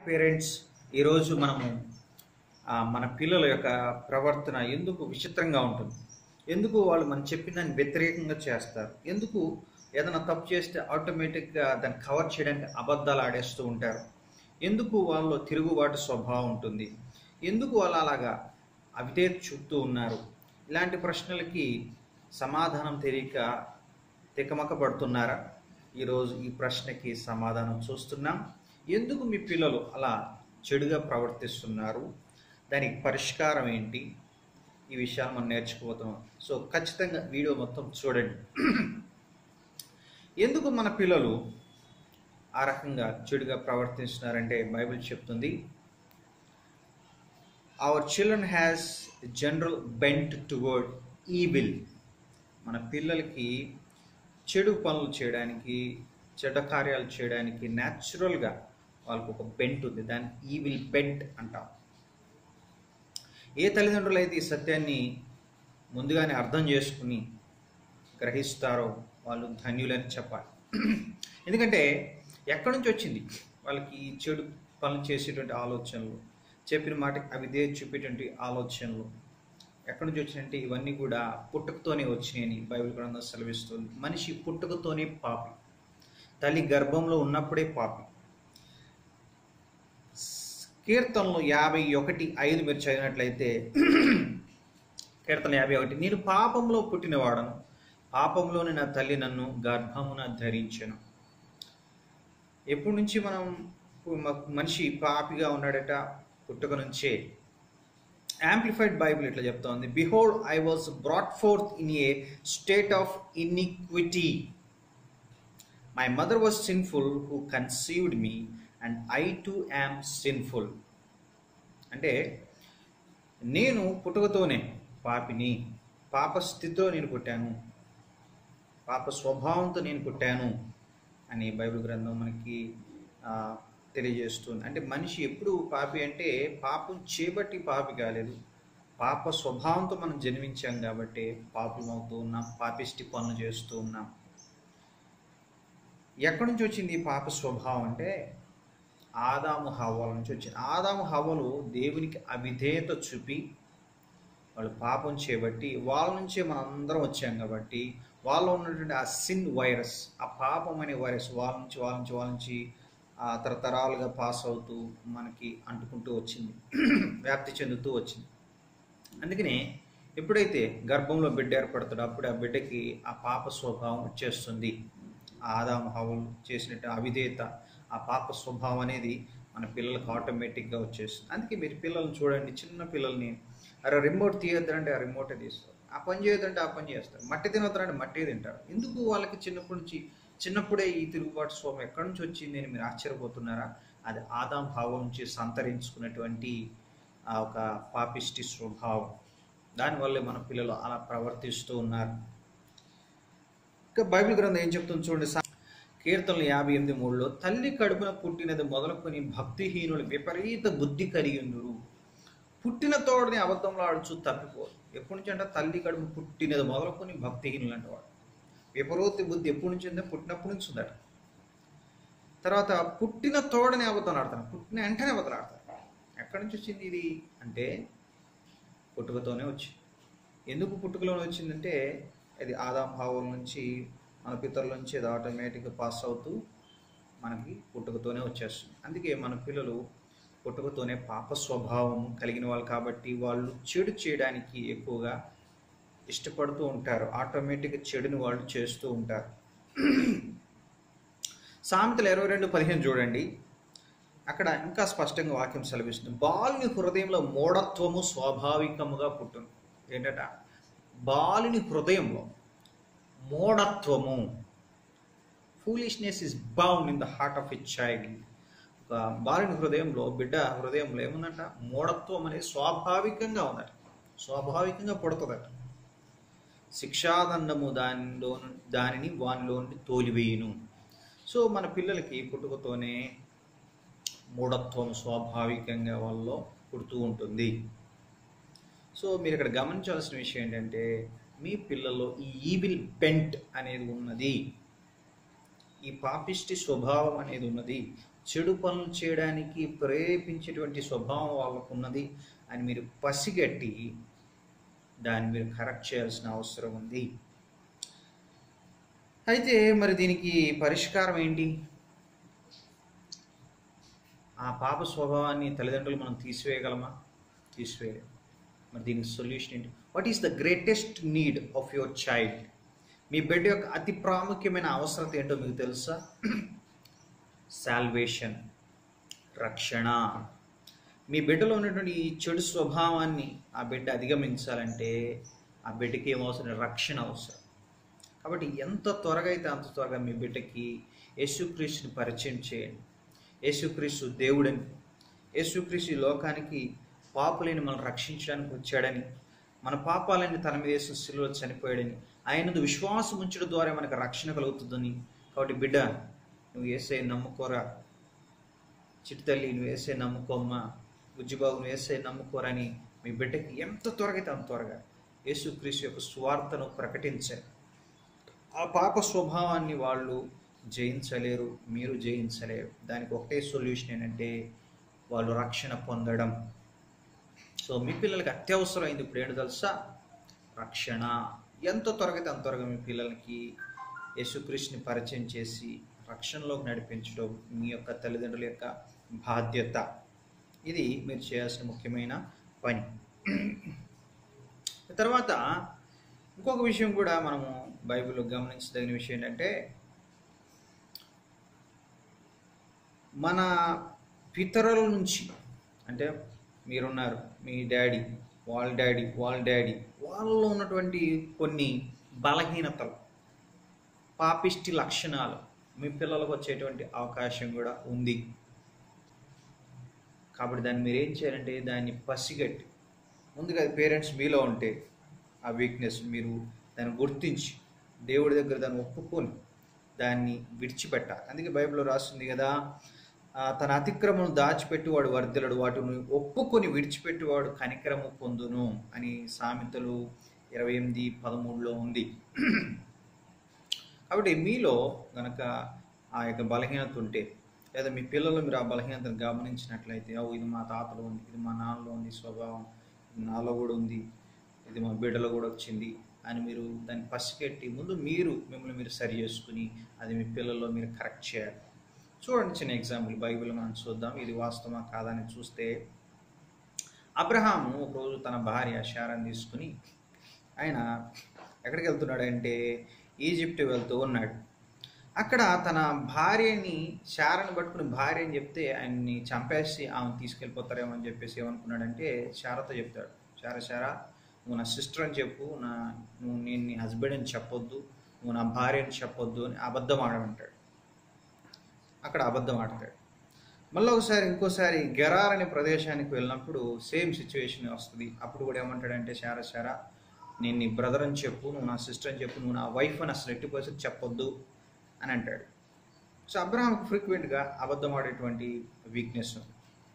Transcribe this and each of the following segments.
parents ఈరోజు మనము ఆ, మన పిల్లల యొక్క ప్రవర్తన ఎందుకు విచిత్రంగా ఉంటుంది ఎందుకు వాళ్ళు మనం చెప్పిన దాన్ని వ్యతిరేకంగా చేస్తారు ఎందుకు ఏదైనా తప్పు చేస్తే ఆటోమేటిక్గా దాన్ని కవర్ చేయడానికి అబద్ధాలు ఆడేస్తూ ఉంటారు ఎందుకు వాళ్ళలో తిరుగుబాటు స్వభావం ఉంటుంది ఎందుకు వాళ్ళు అలాగా అవిధేత చూపుతూ ఉన్నారు ఇలాంటి ప్రశ్నలకి సమాధానం తెలియక తికమక పడుతున్నారా ఈరోజు ఈ ప్రశ్నకి సమాధానం చూస్తున్నాం ఎందుకు మీ పిల్లలు అలా చెడుగా ప్రవర్తిస్తున్నారు దానికి పరిష్కారం ఏంటి ఈ విషయాలు మనం నేర్చుకోబోతున్నాం సో ఖచ్చితంగా వీడియో మొత్తం చూడండి ఎందుకు మన పిల్లలు ఆ రకంగా చెడుగా ప్రవర్తిస్తున్నారంటే బైబిల్ చెప్తుంది our children has general bent toward evil మన పిల్లలకి చెడు పనులు చేయడానికి చెడ్డ కార్యాలు చేయడానికి న్యాచురల్గా వాళ్ళకు ఒక బెంట్ ఉంది దాన్ని ఈవిల్ బెంట్ అంటాం ఏ తల్లిదండ్రులు అయితే ఈ సత్యాన్ని ముందుగానే అర్థం చేసుకుని గ్రహిస్తారో వాళ్ళు ధన్యులని చెప్పాలి ఎందుకంటే ఎక్కడి నుంచి వచ్చింది వాళ్ళకి ఈ చెడు పనులు చేసేటువంటి ఆలోచనలు చెప్పిన మాటకి అవిదే చూపేటువంటి ఆలోచనలు ఎక్కడి నుంచి వచ్చినాయంటే ఇవన్నీ కూడా పుట్టుకతోనే వచ్చినాయని బైబిల్ గ్రంథం సెలవిస్తుంది మనిషి పుట్టుకతోనే పాపి తల్లి గర్భంలో ఉన్నప్పుడే పాపి కీర్తనలు యాభై ఒకటి ఐదు మీరు చదివినట్లయితే కీర్తన యాభై ఒకటి నేను పాపంలో పుట్టినవాడను పాపంలోని నా తల్లి నన్ను గర్భమున ధరించను ఎప్పటి నుంచి మనం మ- మనిషి పాపిగా ఉన్నాడట పుట్టుక నుంచే యాంప్లిఫైడ్ బైబిల్ ఇట్లా చెప్తోంది behold I was brought forth in a state of iniquity my mother was sinful who conceived me and I too am sinful అంటే నేను పుట్టుకతోనే పాపిని పాప స్థితితో నేను పుట్టాను పాప స్వభావంతో నేను పుట్టాను అని బైబిల్ గ్రంథం మనకి ఆ, తెలియజేస్తుంది అంటే మనిషి ఎప్పుడు పాపి అంటే పాపం చేపట్టి పాపి కాలేదు పాప స్వభావంతో మనం జన్మించాం కాబట్టి పాపం అవుతూ ఉన్నాం పాపిష్టి పనులు చేస్తూ ఉన్నాం ఎక్కడి నుంచి వచ్చింది ఈ పాప స్వభావం అంటే ఆదాము హవ్వల నుంచి వచ్చింది ఆదాము హవ్వలు దేవునికి అవిధేయత చూపి వాళ్ళు పాపం చేయబట్టి వాళ్ళ నుంచే మనం అందరం వచ్చాం కాబట్టి వాళ్ళలో ఉన్నటువంటి ఆ సిన్ వైరస్ ఆ పాపం అనే వైరస్ వాళ్ళ నుంచి వాళ్ళ నుంచి వాళ్ళ నుంచి ఆ తరతరాలుగా పాస్ అవుతూ మనకి అంటుకుంటూ వచ్చింది వ్యాప్తి చెందుతూ వచ్చింది అందుకనే ఎప్పుడైతే గర్భంలో బిడ్డ ఏర్పడతాడో అప్పుడు ఆ బిడ్డకి ఆ పాప స్వభావం వచ్చేస్తుంది ఆ ఆదాము హవలు చేసినట్టు అవిధేయత ఆ పాప స్వభావం అనేది మన పిల్లలకు ఆటోమేటిక్గా వచ్చేస్తుంది అందుకే మీరు పిల్లల్ని చూడండి చిన్న పిల్లల్ని అరే రిమోట్ తీయొద్దంటే ఆ రిమోటే తీస్తారు ఆ పని చేయొద్దంటే ఆ పని చేస్తారు మట్టి తినొద్దంటే మట్టి తింటారు ఎందుకు వాళ్ళకి చిన్నప్పటి నుంచి చిన్నప్పుడే ఈ తిరుగుబాటు స్వభావం ఎక్కడి నుంచి వచ్చింది అని మీరు ఆశ్చర్యపోతున్నారా అది ఆదాం భావం నుంచి సంతరించుకున్నటువంటి ఆ ఒక పాపిష్టి స్వభావం దానివల్లే మన పిల్లలు అలా ప్రవర్తిస్తూ ఉన్నారు ఇంకా బైబిల్ గ్రంథం ఏం చెప్తుంది చూడండి సా- కీర్తనలు యాభై ఎనిమిది మూడులో తల్లి కడుపున పుట్టినది మొదలుకొని భక్తిహీనులు విపరీత బుద్ధి కలిగిందురు పుట్టిన తోడని అబద్ధంలో ఆడుచు తప్పిపోరు ఎప్పటి నుంచి అంటే తల్లి కడుపు పుట్టినది మొదలుకొని భక్తిహీనులు అంటవాడు విపరీత బుద్ధి ఎప్పటి నుంచి ఉందో పుట్టినప్పటి నుంచి ఉందట తర్వాత పుట్టిన తోడని అబద్ధం ఆడతాను పుట్టిన వెంటనే అబద్ధాలు ఆడతారు ఎక్కడి నుంచి వచ్చింది ఇది అంటే పుట్టుకతోనే వచ్చింది ఎందుకు పుట్టుకలోనే వచ్చిందంటే అది ఆదాం భావం నుంచి మన పితరుల నుంచి అది ఆటోమేటిక్గా పాస్ అవుతూ మనకి పుట్టుకతోనే వచ్చేస్తుంది అందుకే మన పిల్లలు పుట్టుకతోనే పాప స్వభావం కలిగిన వాళ్ళు కాబట్టి వాళ్ళు చెడు చేయడానికి ఎక్కువగా ఇష్టపడుతూ ఉంటారు ఆటోమేటిక్గా చెడుని వాళ్ళు చేస్తూ ఉంటారు సామెతలు ఇరవై రెండు పదిహేను చూడండి అక్కడ ఇంకా స్పష్టంగా వాక్యం సెలవిస్తుంది బాలుని హృదయంలో మూఢత్వము స్వాభావికముగా పుట్టును ఏంటట బాలుని హృదయంలో మూఢత్వము foolishness is bound in the heart of a child ఒక బాలుని హృదయంలో బిడ్డ హృదయంలో ఏముందంట మూఢత్వం అనేది స్వాభావికంగా ఉందట స్వాభావికంగా పుడుతుందట శిక్షాదండము దానిలో దానిని వానిలో నుండి తోలివేయును సో మన పిల్లలకి పుట్టుకతోనే మూఢత్వం స్వాభావికంగా వాళ్ళలో పుడుతూ ఉంటుంది సో మీరు ఇక్కడ గమనించాల్సిన విషయం ఏంటంటే మీ పిల్లల్లో ఈ ఈవిల్ పెంట్ అనేది ఉన్నది ఈ పాపిష్టి స్వభావం అనేది ఉన్నది చెడు పనులు చేయడానికి ప్రేరేపించేటువంటి స్వభావం వాళ్ళకు ఉన్నది అని మీరు పసిగట్టి దాన్ని మీరు కరెక్ట్ చేయాల్సిన అవసరం ఉంది అయితే మరి దీనికి పరిష్కారం ఏంటి ఆ పాప స్వభావాన్ని తల్లిదండ్రులు మనం తీసివేయగలమా తీసివేయలేం మరి దీనికి సొల్యూషన్ ఏంటి what is the greatest need of your child మీ బిడ్డ యొక్క అతి ప్రాముఖ్యమైన అవసరత ఏంటో మీకు తెలుసా సాల్వేషన్ రక్షణ మీ బిడ్డలో ఉన్నటువంటి ఈ చెడు స్వభావాన్ని ఆ బిడ్డ అధిగమించాలంటే ఆ బిడ్డకి ఏం అవసరం రక్షణ అవసరం కాబట్టి ఎంత త్వరగా అయితే అంత త్వరగా మీ బిడ్డకి యేసుక్రీస్తుని పరిచయం చేయండి యేసుక్రీస్తు దేవుడని యేసుక్రీస్తు ఈ లోకానికి పాపులని మనం రక్షించడానికి వచ్చాడని మన పాపాలని తన మీద వేసిన శిలువలో చనిపోయాడని ఆయనది విశ్వాసం ఉంచడం ద్వారా మనకు రక్షణ కలుగుతుందని కాబట్టి బిడ్డ నువ్వు వేసే నమ్ముకోరా చిట్టుతల్లి నువ్వు వేసే నమ్ముకోమ్మా బుజ్జిబాబు నువ్వు వేసే నమ్ముకోరని మీ బిడ్డకి ఎంత త్వరగా అయితే అంత త్వరగా యేసుక్రీస్తు యొక్క స్వార్థను ప్రకటించారు ఆ పాప స్వభావాన్ని వాళ్ళు జయించలేరు మీరు జయించలేరు దానికి ఒకటే సొల్యూషన్ ఏంటంటే వాళ్ళు రక్షణ పొందడం సో మీ పిల్లలకి అత్యవసరమైంది ఇప్పుడు ఏంటో తెలుసా రక్షణ ఎంత త్వరగా అయితే అంత త్వరగా మీ పిల్లలకి యేసుక్రీస్తుని పరిచయం చేసి రక్షణలోకి నడిపించడం మీ యొక్క తల్లిదండ్రుల యొక్క బాధ్యత ఇది మీరు చేయాల్సిన ముఖ్యమైన పని తర్వాత ఇంకొక విషయం కూడా మనము బైబిల్లో గమనించదగిన విషయం ఏంటంటే మన పితరుల నుంచి అంటే మీరున్నారు మీ డాడీ వాళ్ళ డాడీ వాళ్ళ డాడీ వాళ్ళలో ఉన్నటువంటి కొన్ని బలహీనతలు పాపిష్టి లక్షణాలు మీ పిల్లలకు వచ్చేటువంటి అవకాశం కూడా ఉంది కాబట్టి దాన్ని మీరు ఏం చేయాలంటే దాన్ని పసిగట్టి ముందుగా పేరెంట్స్ మీలో ఉంటే ఆ వీక్నెస్ మీరు దాన్ని గుర్తించి దేవుడి దగ్గర దాన్ని ఒప్పుకొని దాన్ని విడిచిపెట్టాలి అందుకే బైబిల్లో రాస్తుంది కదా ఆ, తన అతిక్రమను దాచిపెట్టి వాడు వర్ధిలడు వాటిని ఒప్పుకొని విడిచిపెట్టి వాడు కనికరము పొందును అని సామెతలు ఇరవై ఎనిమిది పదమూడులో ఉంది కాబట్టి మీలో గనక ఆ యొక్క బలహీనత ఉంటే లేదా మీ పిల్లలు మీరు ఆ బలహీనతను గమనించినట్లయితే ఓ ఇది మా తాతలో ఉంది ఇది మా నాన్నలో ఉంది ఈ స్వభావం ఇది నాలో కూడా ఉంది ఇది మా బిడ్డలో కూడా వచ్చింది అని మీరు దాన్ని పసిగట్టి ముందు మీరు మిమ్మల్ని మీరు సరి చేసుకుని అది మీ పిల్లల్లో మీరు కరెక్ట్ చేయాలి చూడండి చిన్న ఎగ్జాంపుల్ బైబిల్ మనం చూద్దాం ఇది వాస్తవమా కాదని చూస్తే అబ్రహాము ఒకరోజు తన భార్య శారాన్ని తీసుకుని ఆయన ఎక్కడికి వెళ్తున్నాడంటే ఈజిప్ట్ వెళ్తూ ఉన్నాడు అక్కడ తన భార్యని శారని పట్టుకుని భార్య అని చెప్తే ఆయన్ని చంపేసి ఆమె తీసుకెళ్ళిపోతారేమో అని చెప్పేసి ఏమనుకున్నాడంటే శారతో చెప్తాడు శార శార నువ్వు నా సిస్టర్ అని చెప్పు నా నువ్వు నేను నీ హస్బెండ్ అని చెప్పొద్దు నువ్వు నా భార్య అని చెప్పొద్దు అని అబద్ధం ఆడమంటాడు అక్కడ అబద్ధం ఆడతాడు మళ్ళీ ఒకసారి ఇంకోసారి గెరార్ అనే ప్రదేశానికి వెళ్ళినప్పుడు సేమ్ సిచ్యువేషన్ వస్తుంది అప్పుడు కూడా ఏమంటాడంటే శారా శారా నేను నీ బ్రదర్ అని చెప్పు నువ్వు నా సిస్టర్ అని చెప్పు నువ్వు నా వైఫ్ అని అసలు ఎట్టి పరిస్థితి చెప్పొద్దు అని అంటాడు సో అబ్రహాంకి ఫ్రీక్వెంట్గా అబద్ధం ఆడేటువంటి వీక్నెస్ ఉంది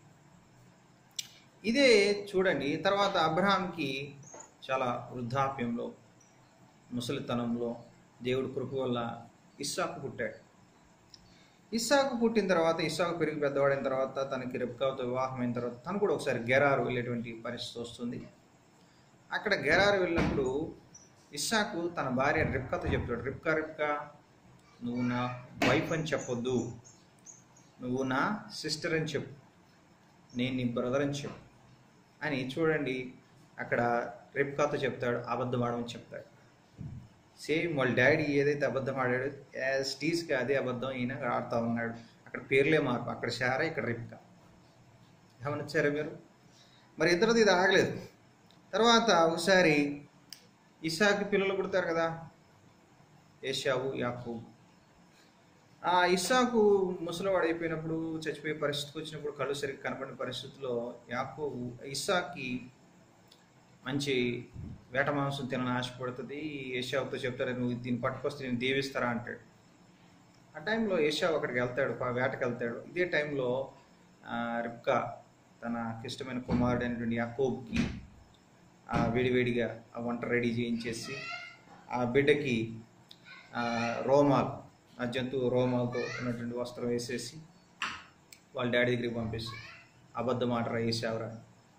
ఇదే చూడండి తర్వాత అబ్రహాంకి చాలా వృద్ధాప్యంలో ముసలితనంలో దేవుడి కృప వల్ల ఇస్సాకు పుట్టాడు ఇస్సాకు పుట్టిన తర్వాత ఇస్సాకు పెరిగి పెద్దవాడైన తర్వాత తనకి రెబ్కాతో వివాహం అయిన తర్వాత తను కూడా ఒకసారి గెరారు వెళ్ళేటువంటి పరిస్థితి వస్తుంది అక్కడ గెరారు వెళ్ళినప్పుడు ఇస్సాకు తన భార్య రిప్కాతో చెప్తాడు రిప్కా రిప్కా నువ్వు నా వైఫ్ అని చెప్పొద్దు నువ్వు నా సిస్టర్ అని చెప్పు నేను నీ బ్రదర్ అని చెప్పు అని చూడండి అక్కడ రిప్కాతో చెప్తాడు అబద్ధం ఆడమని చెప్తాడు సేమ్ వాళ్ళ డాడీ ఏదైతే అబద్ధం ఆడాడో యాజ్ టీస్కి అదే అబద్ధం ఈయన ఆడుతూ ఉన్నాడు అక్కడ పేర్లే మార్పు అక్కడ శారా ఇక్కడ రిప్కా గమనించారా మీరు మరి ఇద్దరిది ఇది ఆగలేదు తర్వాత ఒకసారి ఇసాకి పిల్లలు పుడతారు కదా ఏషావు యాకూబ్ ఆ ఇస్సాకు ముసలివాడు అయిపోయినప్పుడు చచ్చిపోయే పరిస్థితికి వచ్చినప్పుడు కళ్ళు సరిగ్గా కనపడిన పరిస్థితిలో యాకోబు ఇస్సాకి మంచి వేట మాంసం తినని ఆశపడుతుంది ఏషావుతో చెప్తాడు నువ్వు దీన్ని పట్టుకొస్తే నేను దీవిస్తారా అంటాడు ఆ టైంలో ఏషావు అక్కడికి వెళ్తాడు పా- వేటకి వెళ్తాడు ఇదే టైంలో ఆ, రిబ్కా తనకి ఇష్టమైన కుమారుడు అయినటువంటి యాకోబ్కి ఆ వేడివేడిగా ఆ వంట రెడీ చేయించేసి ఆ బిడ్డకి ఆ, రోమాలు ఆ జంతువు రోమాలతో ఉన్నటువంటి వస్త్రం వేసేసి వాళ్ళ డాడీ దగ్గరికి పంపిస్తుంది అబద్ధం మాట వేసావురా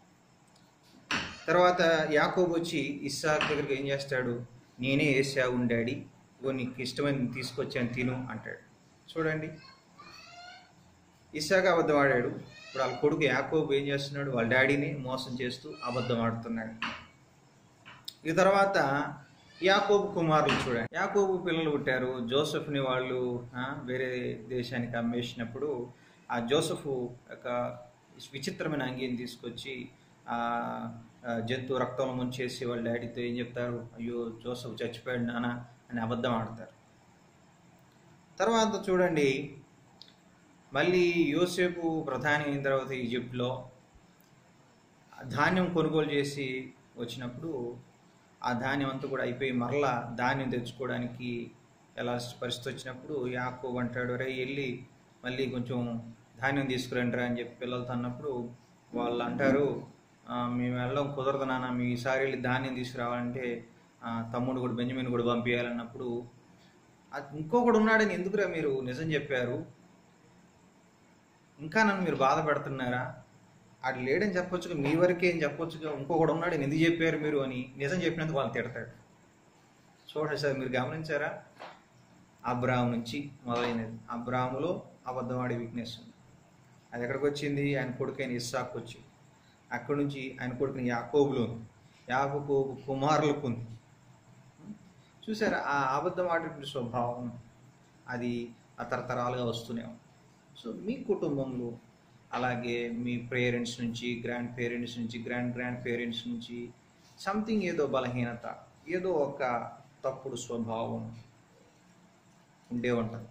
తర్వాత యాకోబు వచ్చి ఇస్సాక్ దగ్గరికి ఏం చేస్తాడు నేనే వేసావు డాడీ ఇగో నీకు ఇష్టమైనది తీసుకొచ్చాను తిను అంటాడు చూడండి ఇస్సాక్ అబద్ధం ఆడాడు ఇప్పుడు వాళ్ళ కొడుకు యాకోబు ఏం చేస్తున్నాడు వాళ్ళ డాడీని మోసం చేస్తూ అబద్ధం ఆడుతున్నాడు ఈ తర్వాత యాకోబు కుమారులు చూడండి యాకోబు పిల్లలు పుట్టారు జోసెఫ్ని వాళ్ళు ఆ, వేరే దేశానికి అమ్మేసినప్పుడు ఆ జోసెఫ్ ఒక విచిత్రమైన అంగీని తీసుకొచ్చి ఆ ఆ, జంతువు రక్తంలో ముంచేసి వాళ్ళ డాడీతో ఏం చెప్తారు అయ్యో జోసెఫ్ చచ్చిపోయాడు నాన్న అని అబద్ధం ఆడతారు తర్వాత చూడండి మళ్ళీ యోసేపు ప్రధాని అయిన తర్వాత ఈజిప్ట్లో ధాన్యం కొనుగోలు చేసి వచ్చినప్పుడు ఆ ధాన్యం అంతా కూడా అయిపోయి మరలా ధాన్యం తెచ్చుకోవడానికి ఎలా పరిస్థితి వచ్చినప్పుడు యాకోబు అంటాడు రే వెళ్ళి మళ్ళీ కొంచెం ధాన్యం తీసుకురండిరా అని చెప్పి పిల్లలతో అన్నప్పుడు వాళ్ళు అంటారు "ఆ, మేము వెళ్ళడం కుదరదు నాన్న మీ ఈసారి వెళ్ళి ధాన్యం తీసుకురావాలంటే ఆ, తమ్ముడు కూడా బెంజమిన్ కూడా పంపించాలన్నప్పుడు అది ఇంకొకడు ఉన్నాడని ఎందుకురా మీరు నిజం చెప్పారు ఇంకా నన్ను మీరు బాధ పెడుతున్నారా అటు లేడని చెప్పొచ్చుగా మీ వరకే అని చెప్పొచ్చుగా ఇంకొకడు ఉన్నాడు అని ఎందుకు చెప్పారు మీరు అని నిజం చెప్పినందుకు వాళ్ళు తిడతాడు చూడండి సార్ మీరు గమనించారా అబ్రాహం నుంచి మొదలైనది అబ్రాహములో అబద్ధమాడే వీక్నెస్ ఉంది అది ఎక్కడికి వచ్చింది ఆయన కొడుకైన ఇస్సాకు వచ్చి అక్కడి నుంచి ఆయన కొడుకుని యాకోబులో ఉంది యాకోబు కుమారులకు ఉంది చూసారా ఆ అబద్ధం ఆడేటువంటి స్వభావం అది ఆ తరతరాలుగా వస్తూనే ఉంది సో మీ కుటుంబంలో అలాగే మీ పేరెంట్స్ నుంచి గ్రాండ్ పేరెంట్స్ నుంచి గ్రాండ్ గ్రాండ్ పేరెంట్స్ నుంచి సంథింగ్ ఏదో బలహీనత ఏదో ఒక తప్పుడు స్వభావం ఉండే ఉంటుంది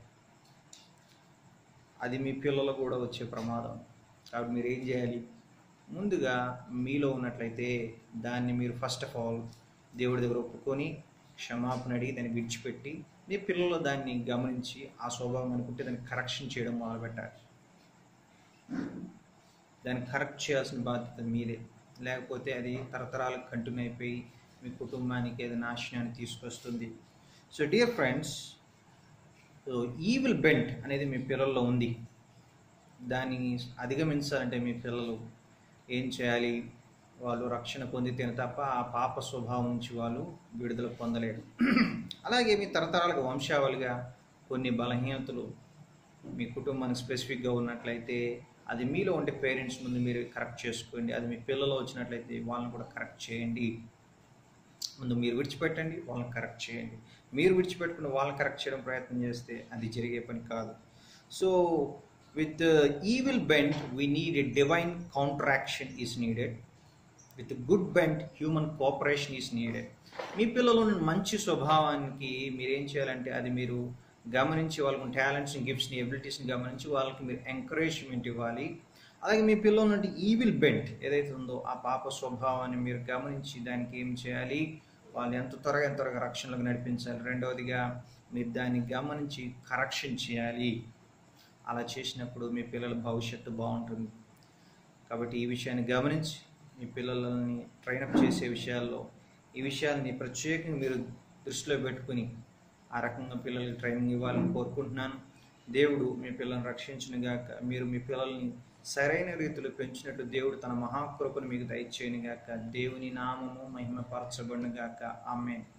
అది మీ పిల్లలు కూడా వచ్చే ప్రమాదం కాబట్టి మీరు ఏం చేయాలి ముందుగా మీలో ఉన్నట్లయితే దాన్ని మీరు ఫస్ట్ ఆఫ్ ఆల్ దేవుడి దగ్గర ఒప్పుకొని క్షమాపణ అడిగి దాన్ని విడిచిపెట్టి మీ పిల్లలు దాన్ని గమనించి ఆ స్వభావం అనుకుంటే దాన్ని కరెక్షన్ చేయడం మొదలుపెట్టాలి దాన్ని కరెక్ట్ చేయాల్సిన బాధ్యత మీదే లేకపోతే అది తరతరాలకు కంటిన్యూ అయిపోయి మీ కుటుంబానికి ఏదో నాశనాన్ని తీసుకొస్తుంది so dear friends so evil bent అనేది మీ పిల్లల్లో ఉంది దాన్ని అధిగమించాలంటే మీ పిల్లలు ఏం చేయాలి వాళ్ళు రక్షణ పొందితేనే తప్ప ఆ పాప స్వభావం నుంచి వాళ్ళు విడుదల పొందలేరు అలాగే మీ తరతరాలకు వంశావళిగా కొన్ని బలహీనతలు మీ కుటుంబానికి స్పెసిఫిక్గా ఉన్నట్లయితే అది మీలో ఉండే పేరెంట్స్ ముందు మీరు కరెక్ట్ చేసుకోండి అది మీ పిల్లలు వచ్చినట్లయితే వాళ్ళని కూడా కరెక్ట్ చేయండి ముందు మీరు విడిచిపెట్టండి వాళ్ళని కరెక్ట్ చేయండి మీరు విడిచిపెట్టుకుని వాళ్ళని కరెక్ట్ చేయడం ప్రయత్నం చేస్తే అది జరిగే పని కాదు so with evil bent we need a divine counteraction is needed with good bent human cooperation is needed మీ పిల్లలు ఉన్న మంచి స్వభావానికి మీరు ఏం చేయాలంటే అది మీరు గమనించి వాళ్ళకి టాలెంట్స్ని గిఫ్ట్స్ని ఎబిలిటీస్ని గమనించి వాళ్ళకి మీరు ఎంకరేజ్మెంట్ ఇవ్వాలి అలాగే మీ పిల్లలు ఉన్నట్టు ఈవిల్ బెంట్ ఏదైతే ఉందో ఆ పాప స్వభావాన్ని మీరు గమనించి దానికి ఏం చేయాలి వాళ్ళు ఎంత త్వరగా ఎంత త్వరగా రక్షణలోకి నడిపించాలి రెండవదిగా మీరు దాన్ని గమనించి కరెక్షన్ చేయాలి అలా చేసినప్పుడు మీ పిల్లల భవిష్యత్తు బాగుంటుంది కాబట్టి ఈ విషయాన్ని గమనించి మీ పిల్లలని ట్రైనప్ చేసే విషయాల్లో ఈ విషయాల్ని ప్రత్యేకంగా మీరు దృష్టిలో పెట్టుకుని ఆ రకంగా పిల్లలకి ట్రైనింగ్ ఇవ్వాలని కోరుకుంటున్నాను దేవుడు మీ పిల్లల్ని రక్షించిన గాక మీరు మీ పిల్లల్ని సరైన రీతిలో పెంచినట్టు దేవుడు తన మహాకృపను మీకు దయచేయను గాక దేవుని నామము మహిమపరచబడిన గాక ఆమె